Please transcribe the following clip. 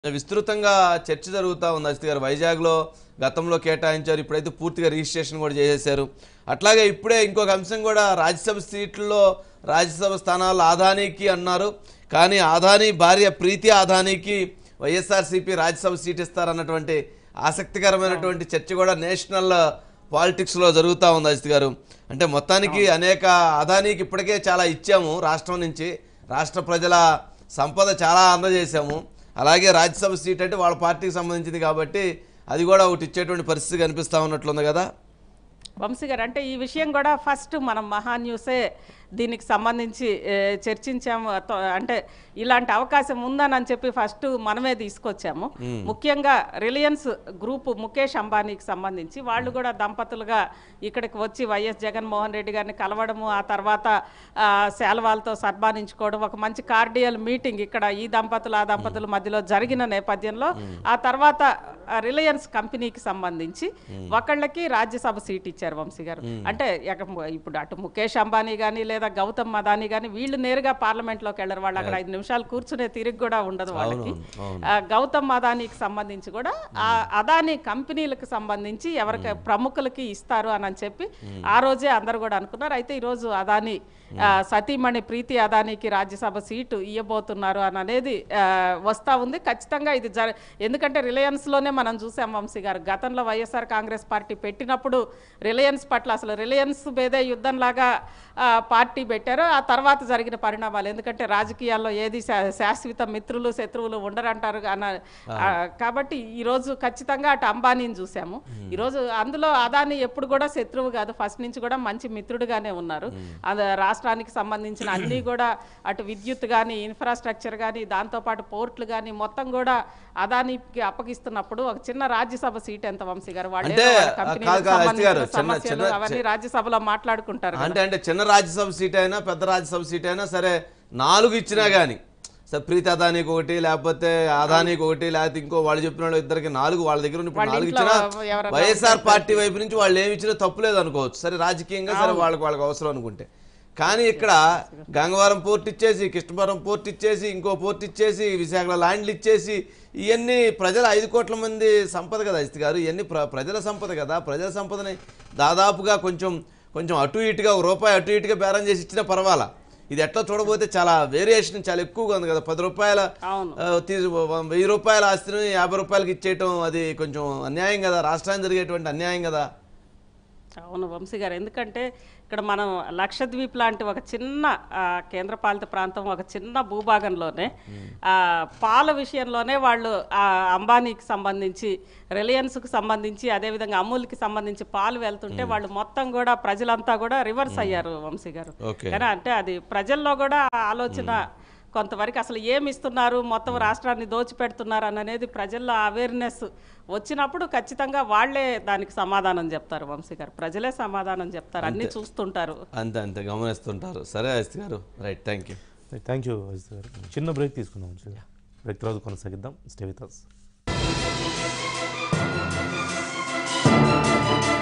విస్తృతంగా చర్చ జరుగుతూ ఉంది అజిత్ గారు వైజాగ్లో గతంలో కేటాయించారు ఇప్పుడైతే పూర్తిగా రిజిస్ట్రేషన్ కూడా చేసేశారు అట్లాగే ఇప్పుడే ఇంకొక అంశం కూడా రాజ్యసభ సీట్లలో రాజ్యసభ స్థానాలు ఆదానీకి అన్నారు కానీ ఆదానీ భార్య ప్రీతి ఆదానీకి వైఎస్ఆర్సీపీ రాజ్యసభ సీట్ ఇస్తారన్నటువంటి ఆసక్తికరమైనటువంటి చర్చ కూడా నేషనల్ పాలిటిక్స్లో జరుగుతూ ఉంది అజిత్ గారు అంటే మొత్తానికి అనేక అదానీకి ఇప్పటికే చాలా ఇచ్చాము రాష్ట్రం నుంచి రాష్ట్ర ప్రజల సంపద చాలా అందజేశాము అలాగే రాజ్యసభ సీట్ అంటే వాళ్ళ పార్టీకి సంబంధించింది కాబట్టి అది కూడా ఒకటి ఇచ్చేటువంటి పరిస్థితి కనిపిస్తూ ఉన్నట్లుంది కదా వంశీ గారు అంటే ఈ విషయం కూడా ఫస్ట్ మనం మహా న్యూసే దీనికి సంబంధించి ఏ, చర్చించాము అత- అంటే ఇలాంటి అవకాశం ఉందని అని చెప్పి ఫస్ట్ మనమే తీసుకొచ్చాము ముఖ్యంగా రిలయన్స్ గ్రూప్ ముఖేష్ అంబానీకి సంబంధించి వాళ్ళు కూడా దంపతులుగా ఇక్కడికి వచ్చి వైఎస్ జగన్మోహన్ రెడ్డి గారిని కలవడము ఆ తర్వాత ఆ, శాలువాలతో సన్మానించుకోవడం ఒక మంచి కార్డియల్ మీటింగ్ ఇక్కడ ఈ దంపతులు ఆ దంపతుల మధ్యలో జరిగిన నేపథ్యంలో ఆ తర్వాత ఆ, రిలయన్స్ కంపెనీకి సంబంధించి ఒకళ్ళకి రాజ్యసభ సీట్ ఇచ్చారు వంశీ గారు అంటే ఎక- ఇప్పుడు అటు ముఖేష్ అంబానీ కానీ లేదా గౌతమ్ అదానీ కానీ వీళ్ళు నేరుగా పార్లమెంట్ లోకి వెళ్ళరు వాళ్ళు అక్కడ ఐదు నిమిషాలు కూర్చునే తిరిగి కూడా ఉండదు వాళ్ళకి ఆ, గౌతమ్ అదానీకి సంబంధించి కూడా ఆ అదానీ కంపెనీలకు సంబంధించి ఎవరికి ప్రముఖులకి ఇస్తారు అని అని చెప్పి ఆ రోజే అందరు కూడా అనుకున్నారు అయితే ఈ రోజు అదానీ ఆ, సతీమణి ప్రీతి అదానీకి రాజ్యసభ సీటు ఇవ్వబోతున్నారు అని అనేది ఆ, వస్తా ఉంది ఖచ్చితంగా ఇది జర ఎందుకంటే రిలయన్స్ లోనే మనం చూసాం వంశీ గారు గతంలో వైఎస్ఆర్ కాంగ్రెస్ పార్టీ పెట్టినప్పుడు రిలయన్స్ పట్ల అసలు రిలయన్స్ మీదే యుద్ధంలాగా ఆ, పార్టీ పెట్టారు ఆ తర్వాత జరిగిన పరిణామాలు ఎందుకంటే రాజకీయాల్లో ఏది శా- శాశ్వత మిత్రులు శత్రువులు ఉండరంటారు అన్న ఆ, కాబట్టి ఈరోజు ఖచ్చితంగా అటు అంబానీని చూసాము ఈరోజు అందులో అదాని ఎప్పుడు కూడా శత్రువు కాదు ఫస్ట్ నుంచి కూడా మంచి మిత్రుడుగానే ఉన్నారు అది రాష్ట్రానికి సంబంధించిన అన్ని కూడా అటు విద్యుత్ కానీ ఇన్ఫ్రాస్ట్రక్చర్ కానీ దాంతోపాటు పోర్ట్లు కానీ మొత్తం కూడా అదానికి అప్పగిస్తున్నప్పుడు ఒక చిన్న రాజ్యసభ సీట్ ఎంత వంశీ గారు వాళ్ళు అంటే, ఏదో వాళ్ళ కాదు, కంపెనీలకు కాదు, అజిత్ గారు, సంబంధించిన చిన్న- సమస్యలు చిన్న- అవన్నీ రాజ్యసభలో మాట్లాడుకుంటారు కదా. అంటే అంటే చిన్న రాజ్యసభ సీట్ అయినా పెద్ద రాజ్యసభ సీట్ అయినా సరే నాలుగు ఇచ్చినా కానీ సరే ప్రీతి అదానికి ఒకటి లేకపోతే అదానికి ఒకటి లేకపోతే ఇంకో వాళ్ళు చెప్పిన వాళ్ళు ఇద్దరికి నాలుగు వాళ్ళ దగ్గర ఉన్న ఇప్పుడు వాళ్ళ నాలుగు ఇంట్లో ఇచ్చినా ఎవరన్నా వైఎస్ఆర్ పార్టీ వైపు నుంచి వాళ్ళు ఏమి ఇచ్చినా తప్పులేదు అనుకోవచ్చు సరే రాజకీయంగా సరే వాళ్ళకి వాళ్ళకి అవసరం అనుకుంటే కానీ ఇక్కడ గంగవరం పోర్ట్ ఇచ్చేసి కృష్ణపురం పోర్ట్ ఇచ్చేసి ఇంకో పోర్ట్ ఇచ్చేసి విశాఖలో ల్యాండ్లు ఇచ్చేసి ఇవన్నీ ప్రజల ఐదు కోట్ల మంది సంపద కదా అజిత్ గారు ఇవన్నీ ప్ర ప్రజల సంపద కదా ప్రజల సంపదని దాదాపుగా కొంచెం కొంచెం అటు ఇటుగా ఒక రూపాయి అటు ఇటుగా బేరం చేసి ఇచ్చినా పర్వాలా ఇది ఎట్లా చూడబోతే చాలా వేరియేషన్ చాలా ఎక్కువగా ఉంది కదా పది రూపాయల అవును ఆ, తీసు వెయ్యి రూపాయల ఆస్తిని యాభై రూపాయలకి ఇచ్చేయటం అది కొంచెం అన్యాయం కదా రాష్ట్రానికి జరిగేటువంటి అన్యాయం కదా అవును వంశీ గారు ఎందుకంటే ఇక్కడ మనం లక్షద్వీప్ లాంటి ఒక చిన్న ఆ, కేంద్రపాలిత ప్రాంతం ఒక చిన్న భూభాగంలోనే ఆ, పాల విషయంలోనే వాళ్ళు ఆ అంబానీకి సంబంధించి రిలయన్స్కి సంబంధించి అదేవిధంగా అమూల్కి సంబంధించి పాలు వెళ్తుంటే వాళ్ళు మొత్తం కూడా ప్రజలంతా కూడా రివర్స్ అయ్యారు వంశీ గారు ఓకే కానీ అంటే అది ప్రజల్లో కూడా ఆ ఆలోచన కొంతవరకు అసలు ఏమి ఇస్తున్నారు మొత్తం రాష్ట్రాన్ని దోచిపెడుతున్నారు అనేది ప్రజల్లో అవేర్నెస్ వచ్చినప్పుడు ఖచ్చితంగా వాళ్ళే దానికి సమాధానం చెప్తారు వంశీ గారు ప్రజలే సమాధానం చెప్తారు అన్ని చూస్తుంటారు అంతే అంతే గమనిస్తుంటారు సరే Ajith garu right thank you thank you Ajith garu చిన్న బ్రేక్ తీసుకుందాం బ్రేక్ తర్వాత కొనసాగిద్దాం స్టే విత్ అస్